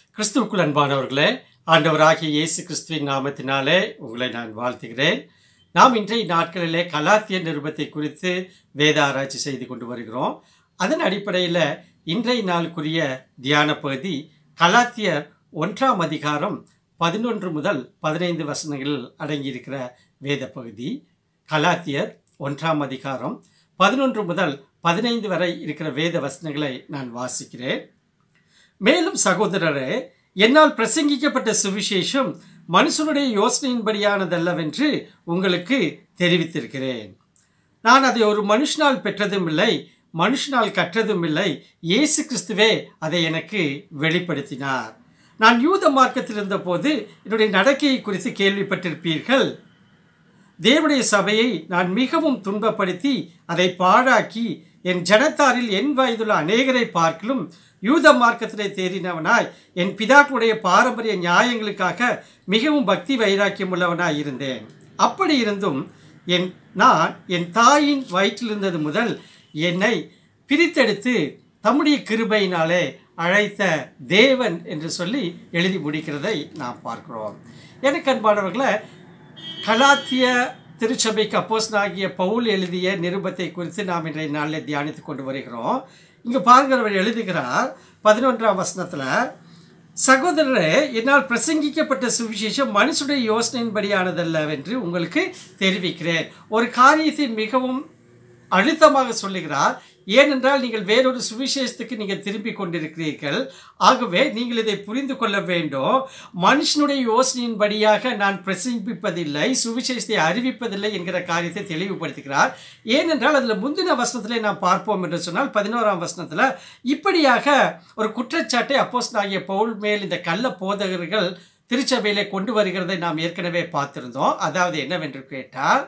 கிறிஸ்துவுக்குள் அன்பானவர்களே ஆண்டவராகிய இயேசு கிறிஸ்துவின் நாமத்தினாலே உங்களை நான் வாழ்த்துகிறேன் நாம் இன்றைய நாட்களிலே கலாத்திய நிருபத்தை குறித்து வேத ஆராய்ச்சி செய்து கொண்டு வருகிறோம் அதன் அடிப்படையில் இன்றைய நாளுக்குரிய தியான பகுதி கலாத்தியர் ஒன்றாம் அதிகாரம் பதினொன்று முதல் பதினைந்து வசனங்கள் அடங்கியிருக்கிற வேத பகுதி கலாத்தியர் ஒன்றாம் அதிகாரம் பதினொன்று முதல் பதினைந்து வரை இருக்கிற வேத வசனங்களை நான் வாசிக்கிறேன் மேலும் சகோதரரே என்னால் பிரசங்கிக்கப்பட்ட சுவிசேஷம் மனுஷனுடைய யோசனையின்படியானதல்லவென்று உங்களுக்கு தெரிவித்திருக்கிறேன் நான் அதை ஒரு மனுஷனால் பெற்றதும் இல்லை மனுஷனால் கற்றதும் இல்லை இயேசு கிறிஸ்துவே அதை எனக்கு வெளிப்படுத்தினார் நான் யூத மார்க்கத்தில் இருந்தபோது என்னுடைய நடக்கையை குறித்து கேள்விப்பட்டிருப்பீர்கள் தேவனுடைய சபையை நான் மிகவும் துன்பப்படுத்தி அதை பாழாக்கி என் ஜனத்தாரில் என் வயதுள்ள அநேகரை பார்க்கலும் யூத மார்க்கத்திலே தேறினவனாய் என் பிதாக்களுடைய பாரம்பரிய நியாயங்களுக்காக மிகவும் பக்தி வைராக்கியம் உள்ளவனாய் இருந்தேன் அப்படி இருந்தும் என் நான் என் தாயின் வயிற்றிலிருந்தது முதல் என்னை பிரித்தெடுத்து தம்முடைய கிருபையினாலே அழைத்த தேவன் என்று சொல்லி எழுதி முடிக்கிறதை நாம் பார்க்கிறோம் எனக்கு அன்பானவர்களை கலாத்திய திருச்சபைக்கு அப்போஸ்னாகிய பவுல் எழுதிய நிருபத்தை குறித்து நாம் இன்றைய நாளில் தியானித்து கொண்டு வருகிறோம் இங்கே பாருங்கள் அவர் எழுதுகிறார் பதினொன்றாம் வசனத்தில் சகோதரரே என்னால் பிரசங்கிக்கப்பட்ட சுவிசேஷம் மனுஷனுடைய யோசனையின்படியானதல்லவென்று உங்களுக்கு தெரிவிக்கிறேன் ஒரு காரியத்தை மிகவும் அழுத்தமாக சொல்லுகிறார் ஏனென்றால் நீங்கள் வேறொரு சுவிசேஷத்துக்கு நீங்கள் திரும்பி கொண்டிருக்கிறீர்கள் ஆகவே நீங்கள் இதை புரிந்து கொள்ள வேண்டும் மனுஷனுடைய யோசனையின்படியாக நான் பிரசங்கிப்பதில்லை சுவிசேஷத்தை அறிவிப்பதில்லை என்கிற காரியத்தை தெளிவுபடுத்துகிறார் ஏனென்றால் அதில் முந்தின வசனத்தில் நாம் பார்ப்போம் என்று சொன்னால் பதினோராம் வசனத்தில் இப்படியாக ஒரு குற்றச்சாட்டை அப்போஸ் ஆகிய பவுல் மேல் இந்த கள்ள போதகர்கள் திருச்சபையிலே கொண்டு வருகிறதை நாம் ஏற்கனவே பார்த்திருந்தோம் அதாவது என்னவென்று கேட்டால்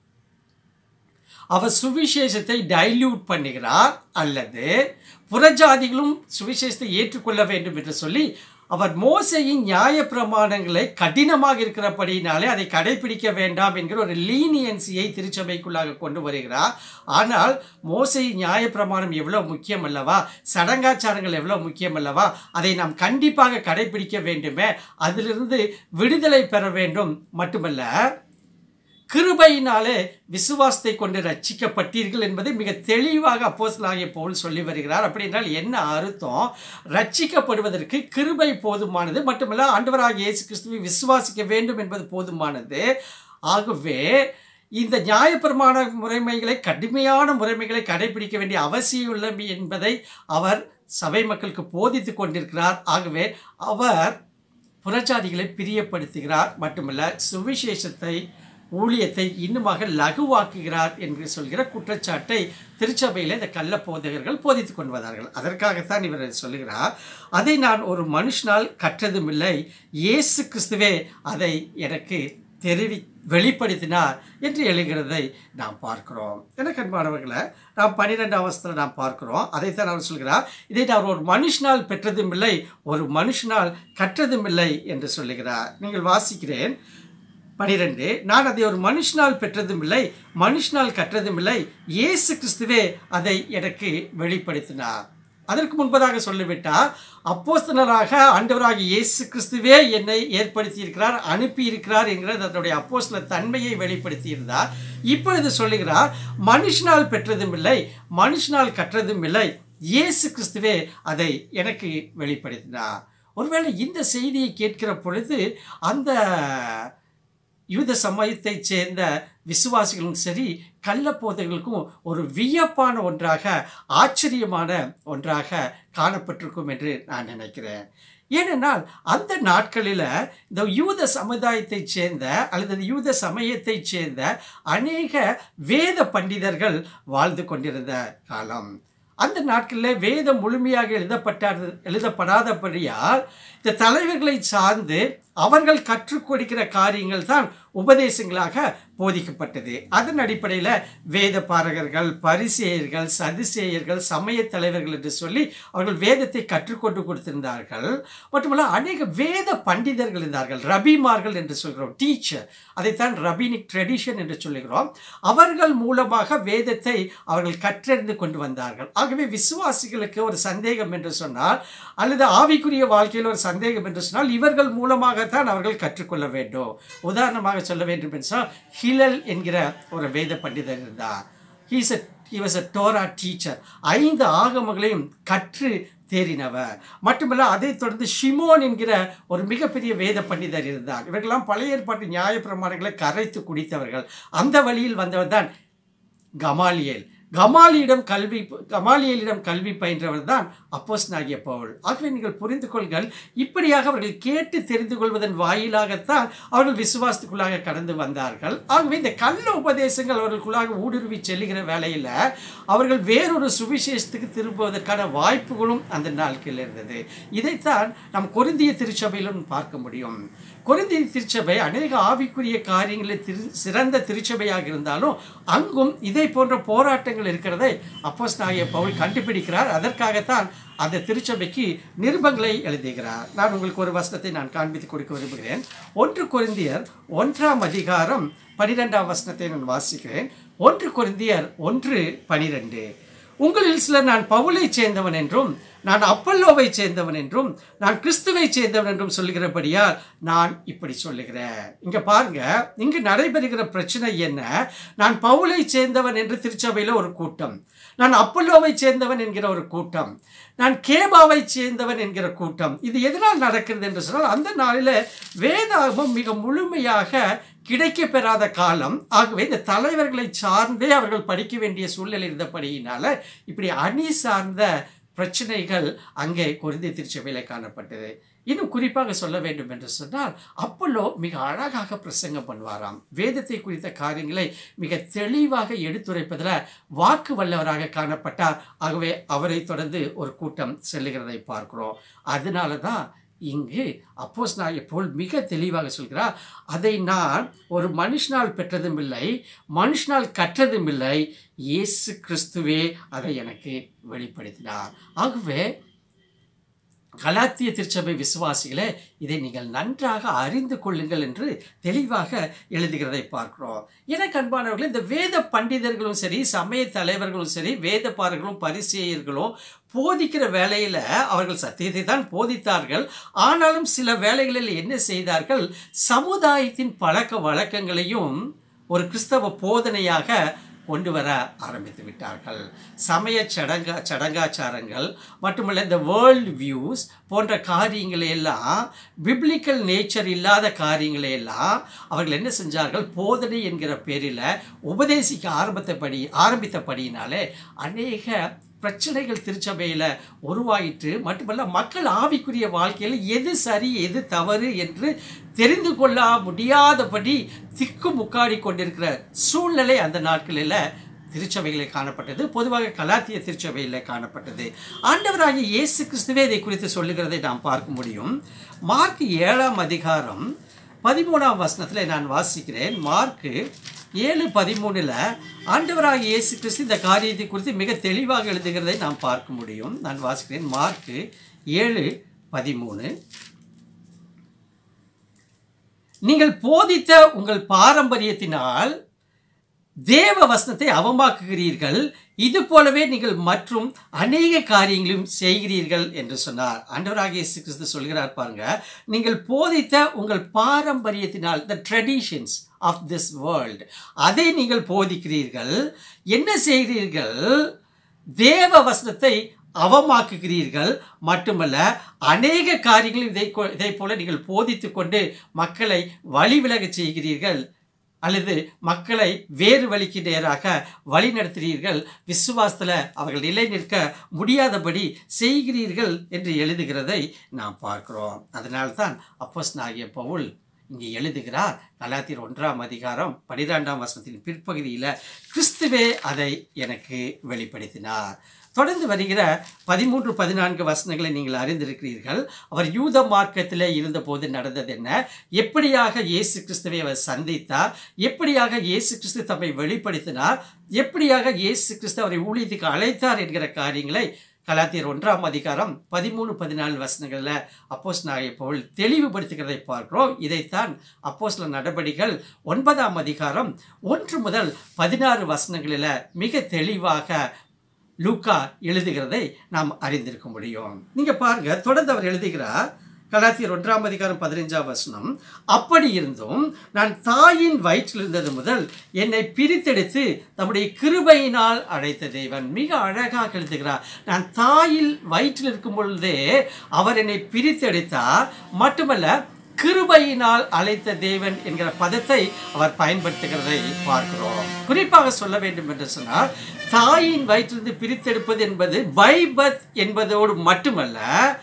அவர் சுவிசேஷத்தை டைல்யூட் பண்ணுகிறார் அல்லது புறஜாதிகளும் சுவிசேஷத்தை ஏற்றுக்கொள்ள வேண்டும் என்று சொல்லி அவர் மோசையின் நியாய பிரமாணங்களை கடினமாக இருக்கிறபடினாலே அதை கடைபிடிக்க வேண்டாம் என்கிற ஒரு லீனியன்சியை திருச்சபைக்குள்ளாக கொண்டு வருகிறார் ஆனால் மோசை நியாய பிரமாணம் எவ்வளோ முக்கியம் அல்லவா சடங்காச்சாரங்கள் எவ்வளோ முக்கியம் அல்லவா அதை நாம் கண்டிப்பாக கடைபிடிக்க வேண்டுமே அதிலிருந்து விடுதலை பெற வேண்டும் மட்டுமல்ல கிருபையினாலே விசுவாசத்தை கொண்டு ரட்சிக்கப்பட்டீர்கள் என்பதை மிக தெளிவாக அப்போஸ்தலனாகிய பவுல் சொல்லி வருகிறார் அப்படி என்றால் என்ன அர்த்தம் ரட்சிக்கப்படுவதற்கு கிருபை போதுமானது மட்டுமல்ல ஆண்டவராக இயேசு கிறிஸ்துவை விசுவாசிக்க வேண்டும் என்பது போதுமானது ஆகவே இந்த நியாயப்பிரமாண முறைமைகளை கடுமையான முறைமைகளை கடைபிடிக்க வேண்டிய அவசியம் இல்லை என்பதை அவர் சபை மக்களுக்கு போதித்து கொண்டிருக்கிறார் ஆகவே அவர் புறஜாதிகளை பிரியப்படுத்துகிறார் மட்டுமல்ல சுவிசேஷத்தை ஊழியத்தை இன்னுமாக லகுவாக்குகிறார் என்று சொல்கிற குற்றச்சாட்டை திருச்சபையில் இந்த கள்ள போதகர்கள் போதித்து கொண்டு வந்தார்கள் அதற்காகத்தான் இவர் சொல்லுகிறார் அதை நான் ஒரு மனுஷனால் கற்றதும் இல்லை இயேசு கிறிஸ்துவே அதை எனக்கு தெரிவி வெளிப்படுத்தினார் என்று எழுகிறதை நாம் பார்க்கிறோம் எனக்கு அன்பானவர்களை நாம் பன்னிரெண்டாம் அவசரத்தில் நாம் பார்க்கிறோம் அதைத்தான் அவர் சொல்கிறார் இதை நான் ஒரு மனுஷனால் பெற்றதும் இல்லை ஒரு மனுஷனால் கற்றதும் இல்லை என்று சொல்லுகிறார் நீங்கள் வாசிக்கிறேன் பனிரெண்டு நான் அதை ஒரு மனுஷனால் பெற்றதும் இல்லை மனுஷனால் கற்றதும் இல்லை இயேசு கிறிஸ்துவே அதை எனக்கு வெளிப்படுத்தினார் அதற்கு முன்பதாக சொல்லிவிட்டார் அப்போஸ்தலராக ஆண்டவராக இயேசு கிறிஸ்துவே என்னை ஏற்படுத்தி இருக்கிறார் அனுப்பி இருக்கிறார் என்கிற அதனுடைய அப்போஸ்தல தன்மையை வெளிப்படுத்தி இருந்தார் இப்பொழுது சொல்லுகிறார் மனுஷனால் பெற்றதும் இல்லை மனுஷனால் கற்றதும் இல்லை இயேசு கிறிஸ்துவே அதை எனக்கு வெளிப்படுத்தினார் ஒருவேளை இந்த செய்தியை கேட்கிற பொழுது அந்த யூத சமயத்தைச் சேர்ந்த விசுவாசிகளும் சரி கள்ளப்போதைகளுக்கும் ஒரு வியப்பான ஒன்றாக ஆச்சரியமான ஒன்றாக காணப்பட்டிருக்கும் என்று நான் நினைக்கிறேன் ஏனென்றால் அந்த நாட்களில் இந்த யூத சமுதாயத்தைச் சேர்ந்த அல்லது யூத சமயத்தைச் சேர்ந்த அநேக வேத பண்டிதர்கள் வாழ்ந்து கொண்டிருந்த காலம் அந்த நாட்களில் வேதம் முழுமையாக எழுதப்பட்ட எழுதப்படாதபடியால் இந்த தலைவர்களை சார்ந்து அவர்கள் கற்றுக் கொடுக்கிற காரியங்கள் தான் உபதேசங்களாக போதிக்கப்பட்டது அதன் அடிப்படையில் வேத பாரகர்கள் பரிசேயர்கள் சதுசேயர்கள் சமய தலைவர்கள் என்று சொல்லி அவர்கள் வேதத்தை கற்றுக்கொண்டு கொடுத்திருந்தார்கள் மட்டுமல்ல அநேக வேத பண்டிதர்கள் இருந்தார்கள் ரபிமார்கள் என்று சொல்கிறோம் டீச்சர் அதைத்தான் ரபினிக் ட்ரெடிஷன் என்று சொல்லுகிறோம் அவர்கள் மூலமாக வேதத்தை அவர்கள் கற்றறிந்து கொண்டு வந்தார்கள் ஆகவே விசுவாசிகளுக்கு ஒரு சந்தேகம் என்று சொன்னால் அல்லது ஆவிக்குரிய வாழ்க்கையில் ஒரு சந்தேகம் என்று சொன்னால் இவர்கள் மூலமாகத்தான் அவர்கள் கற்றுக்கொள்ள வேண்டும் உதாரணமாக சொல்ல வேண்டும் என்றால் ஹிலல் என்கிற ஒரு வேத பண்டிதர் இருந்தார் he's a he was a Torah teacher ஐந்து ஆகமங்களையும் கற்று தேறினவர் மட்டுமல்ல அதைத் தொடர்ந்து ஷிமோன் என்கிற ஒரு மிகப்பெரிய வேத பண்டிதர் இருந்தார் இவர்களெல்லாம் பழைய ஏற்பாட்டு நியாயப்பிரமாணங்களை கரைத்து குடித்தவர்கள் அந்த வழியில் வந்தவர் தான் கமாலியேல் கமாலியிடம் கல்வி கமாலியலிடம் கல்வி பயின்றவர் தான் அப்போஸ் நாகிய பவுல் ஆகவே நீங்கள் புரிந்து கொள்கள் இப்படியாக அவர்கள் கேட்டு தெரிந்து கொள்வதன் வாயிலாகத்தான் அவர்கள் விசுவாசத்துக்குள்ளாக கடந்து வந்தார்கள் ஆகவே இந்த கள்ள உபதேசங்கள் அவர்களுக்குள்ளாக ஊடுருவி செல்லுகிற வேளையில் அவர்கள் வேறொரு சுவிசேஷத்துக்கு திரும்புவதற்கான வாய்ப்புகளும் அந்த நாட்களில் இருந்தது இதைத்தான் நம் கொரிந்திய திருச்சபையிலும் பார்க்க முடியும் கொரிந்திய திருச்சபை அநேக ஆவிக்குரிய காரியங்களில் திரு சிறந்த திருச்சபையாக இருந்தாலும் அங்கும் இதை போன்ற போராட்டங்கள் இருக்கிறதை அப்போஸ் நாகிய பவுல் கண்டுபிடிக்கிறார் அதற்காகத்தான் அந்த திருச்சபைக்கு நிருபங்களை எழுதுகிறார் நான் உங்களுக்கு ஒரு வசனத்தை நான் காண்பித்து கொடுக்க விரும்புகிறேன் ஒன்று கொரிந்தியர் ஒன்றாம் அதிகாரம் பனிரெண்டாம் வசனத்தை நான் வாசிக்கிறேன் ஒன்று கொரிந்தியர் ஒன்று பனிரெண்டு உங்களில் சிலர் நான் பவுலை சேர்ந்தவன் என்றும் நான் அப்பல்லோவை சேர்ந்தவன் என்றும் நான் கிறிஸ்துவை சேர்ந்தவன் என்றும் சொல்லுகிறபடியால் நான் இப்படி சொல்லுகிறேன் இங்க பாருங்க இங்கு நடைபெறுகிற பிரச்சனை என்ன நான் பவுலை சேர்ந்தவன் என்று திருச்சபையில ஒரு கூட்டம் நான் அப்பல்லோவை சேர்ந்தவன் என்கிற ஒரு கூட்டம் நான் கேபாவை சேர்ந்தவன் என்கிற கூட்டம் இது எதனால் நடக்கிறது என்று சொன்னால் அந்த நாளில் வேதாகமம் மிக முழுமையாக கிடைக்க பெறாத காலம் ஆகவே இந்த தலைவர்களை சார்ந்தே அவர்கள் படிக்க வேண்டிய சூழ்நிலை இருந்தபடியினால இப்படி அணி சார்ந்த பிரச்சனைகள் அங்கே குருந்தி திருச்சபையில் காணப்பட்டது இன்னும் குறிப்பாக சொல்ல வேண்டும் என்று சொன்னால் அப்பல்லோ மிக அழகாக பிரசங்கம் பண்ணுவாராம் வேதத்தை குறித்த காரியங்களை மிக தெளிவாக எடுத்துரைப்பதில் வாக்கு வல்லவராக காணப்பட்டார் ஆகவே அவரை தொடர்ந்து ஒரு கூட்டம் செல்லுகிறதை பார்க்கிறோம் அதனால தான் இங்கு அப்போஸ் நான் போல் மிக தெளிவாக சொல்கிறார் அதை நான் ஒரு மனுஷனால் பெற்றதும் இல்லை மனுஷனால் கற்றதும் இல்லை இயேசு கிறிஸ்துவே அதை எனக்கு வெளிப்படுத்தினார் ஆகவே கலாத்திய திருச்சபை விசுவாசிகளே இதை நீங்கள் நன்றாக அறிந்து கொள்ளுங்கள் என்று தெளிவாக எழுதுகிறதை பார்க்கிறோம் எனக்கு அன்பானவர்களே இந்த வேத பண்டிதர்களும் சரி சமய தலைவர்களும் சரி வேத பாரர்களும் பரிசெயர்களும் போதிக்கிற வேலையில் அவர்கள் சத்தியத்தை தான் போதித்தார்கள் ஆனாலும் சில வேலைகளில் என்ன செய்தார்கள் சமுதாயத்தின் பழக்க வழக்கங்களையும் ஒரு கிறிஸ்தவ போதனையாக கொண்டு வர ஆரம்பித்து விட்டார்கள் சமய சடங்கா சடங்காச்சாரங்கள் மட்டுமல்ல இந்த வேர்ல்டு வியூஸ் போன்ற காரியங்களை எல்லாம் பிப்ளிக்கல் நேச்சர் இல்லாத காரியங்களை எல்லாம் அவர்கள் என்ன செஞ்சார்கள் போதனை என்கிற பேரில் உபதேசிக்க ஆரம்பித்தபடி ஆரம்பித்தபடியினாலே அநேக பிரச்சனைகள் திருச்சபையில் உருவாயிற்று மட்டுமல்ல மக்கள் ஆவிக்குரிய வாழ்க்கையில் எது சரி எது தவறு என்று தெரிந்து கொள்ள முடியாதபடி திக்கு முக்காடி கொண்டிருக்கிற சூழ்நிலை அந்த நாட்களில் திருச்சபைகளில் காணப்பட்டது பொதுவாக கலாத்திய திருச்சபையில் காணப்பட்டது ஆண்டவராகிய இயேசு கிறிஸ்துவே இதை குறித்து சொல்லுகிறதை நாம் பார்க்க முடியும் மார்க் ஏழாம் அதிகாரம் பதிமூணாம் வசனத்தில் நான் வாசிக்கிறேன் மார்க்கு ஏழு பதிமூணில் ஆண்டவராக இயேசு கிறிஸ்து இந்த காரியத்தை குறித்து மிக தெளிவாக எழுதுகிறதை நாம் பார்க்க முடியும் நான் வாசிக்கிறேன் மார்க்கு ஏழு பதிமூணு நீங்கள் போதித்த உங்கள் பாரம்பரியத்தினால் தேவ வசனத்தை அவமாக்குகிறீர்கள் இது போலவே நீங்கள் மற்றும் அநேக காரியங்களும் செய்கிறீர்கள் என்று சொன்னார் ஆண்டவராக இயேசு கிறிஸ்து சொல்கிறார் பாருங்க நீங்கள் போதித்த உங்கள் பாரம்பரியத்தினால் the traditions of this world அதை நீங்கள் போதிக்கிறீர்கள் என்ன செய்கிறீர்கள் தேவ வசனத்தை அவமாக்குகிறீர்கள் மட்டுமல்ல அநேக காரியங்களும் இதை இதை போல நீங்கள் போதித்து கொண்டு மக்களை வழி விலகச் செய்கிறீர்கள் அல்லது மக்களை வேறு வழிக்கு நேராக வழி நடத்துகிறீர்கள் விசுவாசத்தில் அவர்கள் நிலை நிற்க முடியாதபடி செய்கிறீர்கள் என்று எழுதுகிறதை நாம் பார்க்கிறோம் அதனால்தான் அப்போஸ் நாகிய பவுல் இங்கே எழுதுகிறார் கலாத்தியர் ஒன்றாம் அதிகாரம் பனிரெண்டாம் வசனத்தின் பிற்பகுதியில் கிறிஸ்துவே அதை எனக்கு வெளிப்படுத்தினார் தொடர்ந்து வருகிற பதிமூன்று பதினான்கு வசனங்களை நீங்கள் அறிந்திருக்கிறீர்கள் அவர் யூத மார்க்கத்திலே இருந்தபோது நடந்தது என்ன எப்படியாக இயேசு கிறிஸ்துவை அவர் சந்தித்தார் எப்படியாக இயேசு கிறிஸ்து தம்மை வெளிப்படுத்தினார் எப்படியாக இயேசு கிறிஸ்து அவரை ஊழியத்துக்கு அழைத்தார் என்கிற காரியங்களை கலாத்தியர் ஒன்றாம் அதிகாரம் பதிமூணு பதினாலு வசனங்களில் அப்போஸ் நாயை போல் தெளிவுபடுத்துகிறதை பார்க்கிறோம் இதைத்தான் அப்போஸ்ல நடபடிகள் ஒன்பதாம் அதிகாரம் ஒன்று முதல் பதினாறு வசனங்களில் மிக தெளிவாக லூக்கா எழுதுகிறதை நாம் அறிந்திருக்க முடியும் நீங்க பாருங்க தொடர்ந்து அவர் எழுதுகிறார் கலாத்தியர் ஒன்றாம் அதிகாரம் பதினைஞ்சாம் வசனம் அப்படி இருந்தும் நான் தாயின் வயிற்றில் இருந்தது முதல் என்னை பிரித்தெடுத்து தம்முடைய கிருபையினால் அழைத்த தேவன் மிக அழகாக எழுதுகிறார் நான் தாயில் வயிற்றில் இருக்கும் பொழுதே அவர் என்னை பிரித்தெடுத்தார் மட்டுமல்ல கிருபையினால் அழைத்த தேவன் என்கிற பதத்தை அவர் பயன்படுத்துகிறதை பார்க்கிறோம் குறிப்பாக சொல்ல வேண்டும் என்று சொன்னால் தாயின் வயிற்றிலிருந்து பிரித்தெடுப்பது என்பது பைபத் என்பதோடு மட்டுமல்ல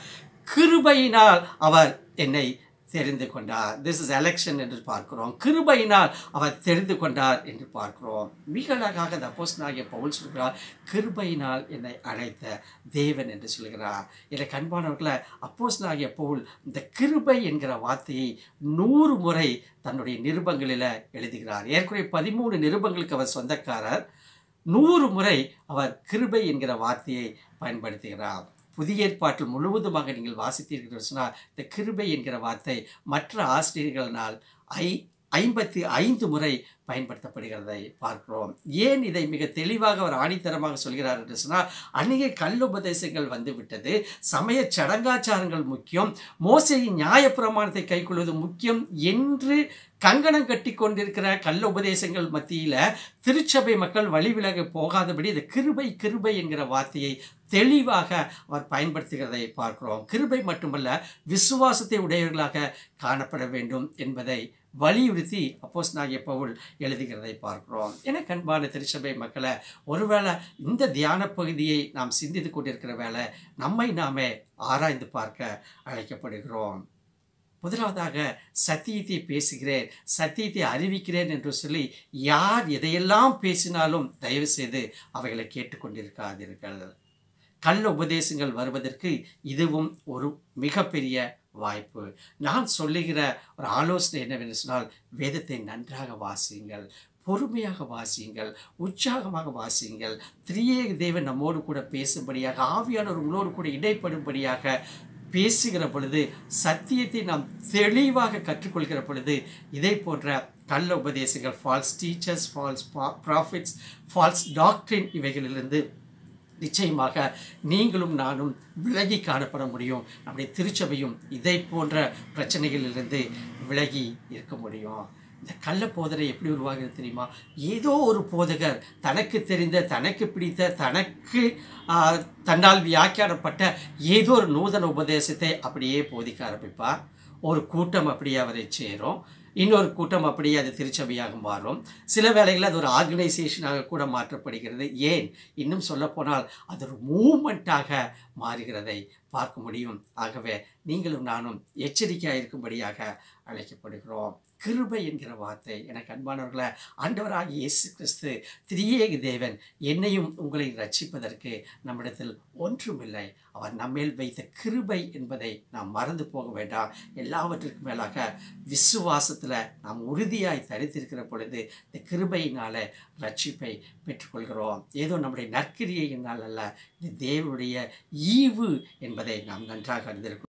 கிருபையினால் அவர் என்னை தெரிந்து கொண்டார் திஸ் இஸ் எலெக்ஷன் என்று பார்க்கிறோம் கிருபையினால் அவர் தெரிந்து கொண்டார் என்று பார்க்கிறோம் மிக அழகாக அந்த அப்போஸ்தலனாகிய பவுல் சொல்கிறார் கிருபையினால் என்னை அழைத்த தேவன் என்று சொல்கிறார் எனக்கு அன்பானவர்களை அப்போஸ்தலனாகிய பவுல் இந்த கிருபை என்கிற வார்த்தையை நூறு முறை தன்னுடைய நிருபங்களில் எழுதுகிறார் ஏற்கனவே பதிமூணு நிருபங்களுக்கு அவர் சொந்தக்காரர் நூறு முறை அவர் கிருபை என்கிற வார்த்தையை பயன்படுத்துகிறார் புதிய ஏற்பாட்டில் முழுவதுமாக நீங்கள் வாசித்தீர்கள் சொன்னால் இந்த கிருபை என்கிற வார்த்தை மற்ற ஆசிரியர்களினால் ஐ ஐம்பத்தி ஐந்து முறை பயன்படுத்தப்படுகிறதை பார்க்கிறோம் ஏன் இதை மிக தெளிவாக அவர் ஆணித்தரமாக சொல்கிறார் என்று சொன்னால் அநேக கல்லுபதேசங்கள் வந்துவிட்டது சமய சடங்காச்சாரங்கள் முக்கியம் மோசையின் நியாயப்பிரமாணத்தை கைக்கொள்வது முக்கியம் என்று கங்கணம் கட்டி கொண்டிருக்கிற கள்ள உபதேசங்கள் மத்தியில் திருச்சபை மக்கள் வழிவிலக போகாதபடி இந்த கிருபை கிருபை என்கிற வார்த்தையை தெளிவாக அவர் பயன்படுத்துகிறதை பார்க்கிறோம் கிருபை மட்டுமல்ல விசுவாசத்தை உடையவர்களாக காணப்பட வேண்டும் என்பதை வலியுறுத்தி அப்போஸ் நாகிய பவுல் எழுதுகிறதை பார்க்கிறோம் என கண்பான திருச்சபை மக்களை ஒருவேளை இந்த தியான பகுதியை நாம் சிந்தித்து கொண்டிருக்கிற வேலை நம்மை நாமே ஆராய்ந்து பார்க்க அழைக்கப்படுகிறோம் முதலாவதாக சத்தியத்தை பேசுகிறேன் சத்தியத்தை அறிவிக்கிறேன் என்று சொல்லி யார் எதையெல்லாம் பேசினாலும் தயவு செய்து அவைகளை கேட்டுக்கொண்டிருக்காதீர்கள் கள்ள உபதேசங்கள் வருவதற்கு இதுவும் ஒரு மிகப்பெரிய வாய்ப்பு நான் சொல்லுகிற ஒரு ஆலோசனை என்னவென்று சொன்னால் வேதத்தை நன்றாக வாசியுங்கள் பொறுமையாக வாசியுங்கள் உற்சாகமாக வாசியுங்கள் திரியேக தேவன் நம்மோடு கூட பேசும்படியாக ஆவியானவர் உங்களோடு கூட இடைப்படும்படியாக பேசுகிற பொழுது சத்தியத்தை நாம் தெளிவாக கற்றுக்கொள்கிற பொழுது இதை போன்ற கள்ள உபதேசங்கள் false teachers false prophets false டாக்டரின் இவைகளிலிருந்து நிச்சயமாக நீங்களும் நானும் விலகி காணப்பட முடியும் நம்முடைய திருச்சபையும் இதை போன்ற பிரச்சனைகளிலிருந்து விலகி இருக்க முடியும் இந்த கள்ள போதனை எப்படி உருவாகிறது தெரியுமா ஏதோ ஒரு போதகர் தனக்கு தெரிந்த தனக்கு பிடித்த தனக்கு ஆஹ், தன்னால் வியாக்கியானப்பட்ட ஏதோ ஒரு நூதன உபதேசத்தை அப்படியே போதிக்க ஆரம்பிப்பார் ஒரு கூட்டம் அப்படியே அவரை சேரும் இன்னொரு கூட்டம் அப்படியே அது திருச்சபையாக மாறும் சில வேளைகளில் அது ஒரு ஆர்கனைசேஷனாக கூட மாற்றப்படுகிறது ஏன் இன்னும் சொல்லப்போனால் அது ஒரு மூமெண்ட்டாக மாறுகிறதை பார்க்க முடியும் ஆகவே நீங்களும் நானும் எச்சரிக்கையாக இருக்கும்படியாக அழைக்கப்படுகிறோம் கிருபை என்கிற வார்த்தை எனக்கு அன்பானவர்களை ஆண்டவராக இயேசு கிறிஸ்து திரியேக தேவன் என்னையும் உங்களை ரட்சிப்பதற்கு நம்மிடத்தில் ஒன்றுமில்லை அவர் நம்மேல் வைத்த கிருபை என்பதை நாம் மறந்து போக வேண்டாம் எல்லாவற்றிற்கும் மேலாக விசுவாசத்தில் நாம் உறுதியாய் தரித்திருக்கிற பொழுது இந்த கிருபையினால ரட்சிப்பை பெற்றுக்கொள்கிறோம் ஏதோ நம்முடைய நற்கிரியையினால் அல்ல இது தேவனுடைய ஈவு என்பதை நாம் நன்றாக அறிந்திருக்கிறோம்